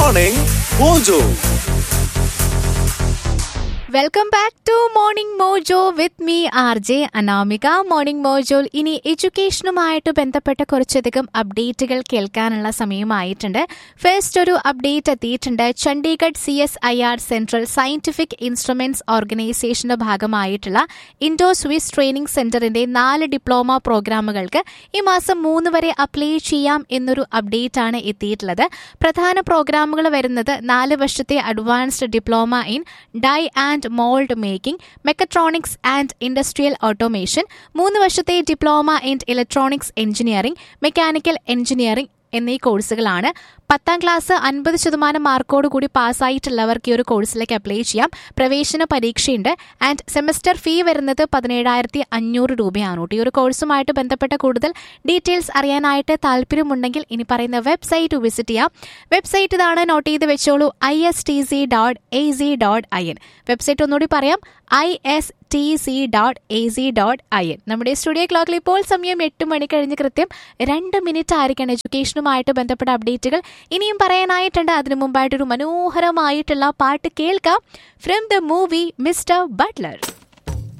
Morning Mojo. Welcome back to morning mojo with me R J Anamika morning മോജോയിൽ ഇനി എഡ്യൂക്കേഷനുമായിട്ട് ബന്ധപ്പെട്ട കുറച്ചധികം അപ്ഡേറ്റുകൾ കേൾക്കാനുള്ള സമയമായിട്ടുണ്ട് ഫസ്റ്റ് ഒരു അപ്ഡേറ്റ് എത്തിയിട്ടുണ്ട് Chandigarh C S I R central scientific instruments ഓർഗനൈസേഷന്റെ ഭാഗമായിട്ടുള്ള ഇൻഡോ സ്വിസ് ട്രെയിനിംഗ് സെന്ററിന്റെ നാല് ഡിപ്ലോമ പ്രോഗ്രാമുകൾക്ക് ഈ മാസം മൂന്ന് വരെ അപ്ലൈ ചെയ്യാം എന്നൊരു അപ്ഡേറ്റ് ആണ് എത്തിയിട്ടുള്ളത് പ്രധാന പ്രോഗ്രാമുകൾ വരുന്നത് നാല് വർഷത്തെ advanced diploma in die and mould making mechatronics and industrial automation മൂന്ന് വർഷത്തെ diploma in electronics engineering mechanical engineering എന്നീ കോഴ്സുകളാണ് പത്താം ക്ലാസ് അൻപത് ശതമാനം മാർക്കോട് കൂടി പാസ്സായിട്ടുള്ളവർക്ക് ഈ ഒരു കോഴ്സിലേക്ക് അപ്ലൈ ചെയ്യാം പ്രവേശന പരീക്ഷയുണ്ട് ആൻഡ് സെമസ്റ്റർ ഫീ വരുന്നത് പതിനേഴായിരത്തി അഞ്ഞൂറ് രൂപയാണ് കേട്ടോ ഈ ഒരു കോഴ്സുമായിട്ട് ബന്ധപ്പെട്ട കൂടുതൽ ഡീറ്റെയിൽസ് അറിയാനായിട്ട് താല്പര്യമുണ്ടെങ്കിൽ ഇനി പറയുന്ന വെബ്സൈറ്റ് വിസിറ്റ് ചെയ്യാം വെബ്സൈറ്റ് ഇതാണ് നോട്ട് ചെയ്ത് വെച്ചോളൂ I S T C dot A C dot I N website ഒന്നുകൂടി പറയാം I S T C dot A C dot I N നമ്മുടെ സ്റ്റുഡിയോ ക്ലോക്കിൽ ഇപ്പോൾ സമയം എട്ട് മണി കഴിഞ്ഞ് കൃത്യം രണ്ട് മിനിറ്റ് ആയിരിക്കണം എഡ്യൂക്കേഷനുമായിട്ട് ബന്ധപ്പെട്ട അപ്ഡേറ്റുകൾ ഇനിയും പറയാനായിട്ടുണ്ട് അതിനു മുമ്പായിട്ടൊരു മനോഹരമായിട്ടുള്ള പാട്ട് കേൾക്കാം from the movie Mister Buttler